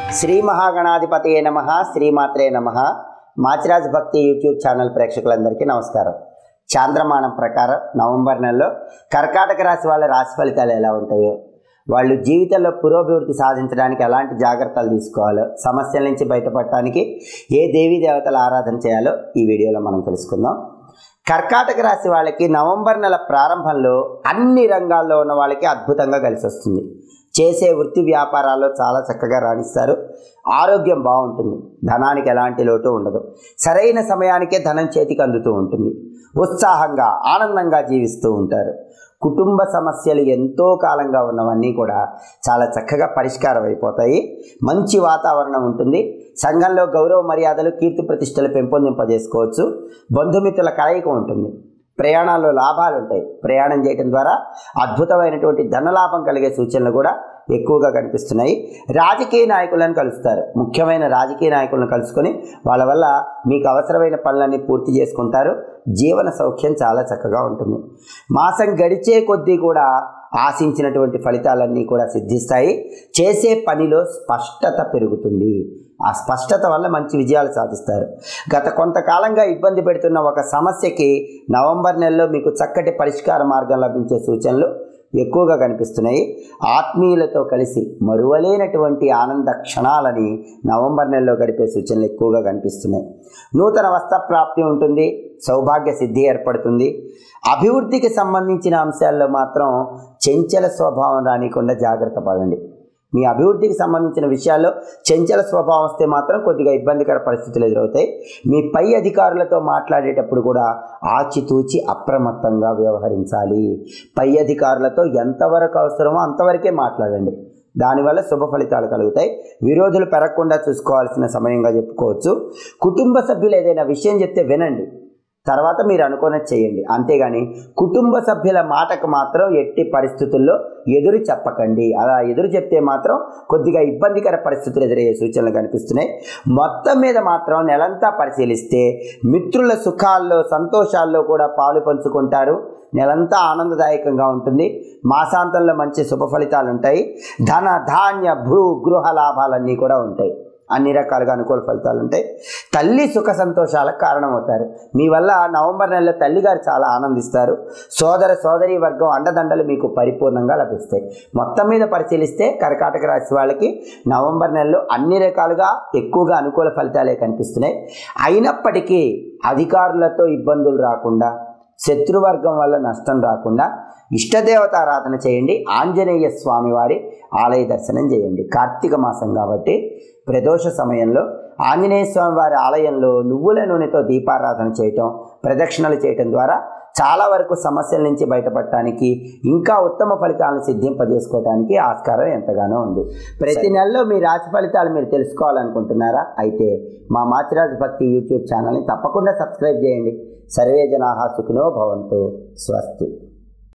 శ్రీ మహాగణాధిపతయే నమ శ్రీమాత్రే నమ మాచిరాజ్ భక్తి యూట్యూబ్ ఛానల్ ప్రేక్షకులందరికీ నమస్కారం చాంద్రమానం ప్రకారం నవంబర్ నెలలో కర్కాటక రాశి వాళ్ళ రాశి ఫలితాలు ఎలా ఉంటాయో వాళ్ళు జీవితంలో పురోభివృద్ధి సాధించడానికి ఎలాంటి జాగ్రత్తలు తీసుకోవాలో సమస్యల నుంచి బయటపడటానికి ఏ దేవీ దేవతల ఆరాధన చేయాలో ఈ వీడియోలో మనం తెలుసుకుందాం కర్కాటక రాశి వాళ్ళకి నవంబర్ నెల ప్రారంభంలో అన్ని రంగాల్లో ఉన్న వాళ్ళకి అద్భుతంగా కలిసి వస్తుంది చేసే వృత్తి వ్యాపారాల్లో చాలా చక్కగా రాణిస్తారు ఆరోగ్యం బాగుంటుంది ధనానికి ఎలాంటి లోటు ఉండదు సరైన సమయానికే ధనం చేతికి అందుతూ ఉంటుంది ఉత్సాహంగా ఆనందంగా జీవిస్తూ ఉంటారు కుటుంబ సమస్యలు ఎంతో కాలంగా ఉన్నవన్నీ కూడా చాలా చక్కగా పరిష్కారం అయిపోతాయి మంచి వాతావరణం ఉంటుంది సంఘంలో గౌరవ మర్యాదలు కీర్తి ప్రతిష్టలు పెంపొందింపజేసుకోవచ్చు బంధుమిత్రుల కలయిక ఉంటుంది ప్రయాణాల్లో లాభాలు ఉంటాయి ప్రయాణం చేయడం ద్వారా అద్భుతమైనటువంటి ధనలాభం కలిగే సూచనలు కూడా ఎక్కువగా కనిపిస్తున్నాయి రాజకీయ నాయకులను కలుస్తారు ముఖ్యమైన రాజకీయ నాయకులను కలుసుకొని వాళ్ళ వల్ల మీకు అవసరమైన పనులన్నీ పూర్తి చేసుకుంటారు జీవన సౌఖ్యం చాలా చక్కగా ఉంటుంది మాసం గడిచే కొద్దీ కూడా ఆశించినటువంటి ఫలితాలన్నీ కూడా సిద్ధిస్తాయి చేసే పనిలో స్పష్టత పెరుగుతుంది ఆ స్పష్టత వల్ల మంచి విజయాలు సాధిస్తారు గత కొంతకాలంగా ఇబ్బంది పెడుతున్న ఒక సమస్యకి నవంబర్ నెలలో మీకు చక్కటి పరిష్కార మార్గం లభించే సూచనలు ఎక్కువగా కనిపిస్తున్నాయి ఆత్మీయులతో కలిసి మరువలేనటువంటి ఆనంద క్షణాలని నవంబర్ నెలలో గడిపే సూచనలు ఎక్కువగా కనిపిస్తున్నాయి నూతన వస్త్ర ప్రాప్తి ఉంటుంది సౌభాగ్య సిద్ధి ఏర్పడుతుంది అభివృద్ధికి సంబంధించిన అంశాల్లో మాత్రం చెంచల స్వభావం రానికుండా జాగ్రత్త పడండి మీ అభివృద్ధికి సంబంధించిన విషయాల్లో చంచల స్వభావం వస్తే మాత్రం కొద్దిగా ఇబ్బందికర పరిస్థితులు ఎదురవుతాయి మీ పై అధికారులతో మాట్లాడేటప్పుడు కూడా ఆచితూచి అప్రమత్తంగా వ్యవహరించాలి పై అధికారులతో ఎంతవరకు అవసరమో అంతవరకే మాట్లాడండి దానివల్ల శుభ ఫలితాలు కలుగుతాయి విరోధులు పెరగకుండా చూసుకోవాల్సిన సమయంగా చెప్పుకోవచ్చు కుటుంబ సభ్యులు ఏదైనా విషయం చెప్తే వినండి తర్వాత మీరు అనుకున్నది చేయండి అంతేగాని కుటుంబ సభ్యుల మాటకు మాత్రం ఎట్టి పరిస్థితుల్లో ఎదురు చెప్పకండి అలా ఎదురు చెప్తే మాత్రం కొద్దిగా ఇబ్బందికర పరిస్థితులు ఎదురయ్యే సూచనలు కనిపిస్తున్నాయి మొత్తం మీద మాత్రం నెలంతా పరిశీలిస్తే మిత్రుల సుఖాల్లో సంతోషాల్లో కూడా పాలు పంచుకుంటారు నెలంతా ఆనందదాయకంగా ఉంటుంది మాసాంతంలో మంచి శుభ ఫలితాలు ఉంటాయి ధన ధాన్య భూ గృహ లాభాలన్నీ కూడా ఉంటాయి అన్ని రకాలుగా అనుకూల ఫలితాలు ఉంటాయి తల్లి సుఖ సంతోషాలకు కారణమవుతారు మీ వల్ల నవంబర్ నెలలో తల్లిగారు చాలా ఆనందిస్తారు సోదర సోదరి వర్గం అండదండలు మీకు పరిపూర్ణంగా లభిస్తాయి మొత్తం మీద పరిశీలిస్తే కర్కాటక రాశి వాళ్ళకి నవంబర్ నెలలో అన్ని రకాలుగా ఎక్కువగా అనుకూల ఫలితాలే కనిపిస్తున్నాయి అయినప్పటికీ అధికారులతో ఇబ్బందులు రాకుండా శత్రువర్గం వల్ల నష్టం రాకుండా ఇష్టదేవత ఆరాధన చేయండి ఆంజనేయ స్వామి వారి ఆలయ దర్శనం చేయండి కార్తీక మాసం కాబట్టి ప్రదోష సమయంలో ఆంజనేయ స్వామి వారి ఆలయంలో నువ్వుల నూనెతో దీపారాధన చేయటం ప్రదక్షిణలు చేయటం ద్వారా చాలా వరకు సమస్యల నుంచి బయటపడటానికి ఇంకా ఉత్తమ ఫలితాలను సిద్ధింపజేసుకోవడానికి ఆస్కారం ఎంతగానో ఉంది ప్రతి నెలలో మీ రాశి ఫలితాలు మీరు తెలుసుకోవాలనుకుంటున్నారా అయితే మా మాచిరాజ్ భక్తి యూట్యూబ్ ఛానల్ని తప్పకుండా సబ్స్క్రైబ్ చేయండి సర్వే జనాహా సుఖినో భవంతు స్వస్తి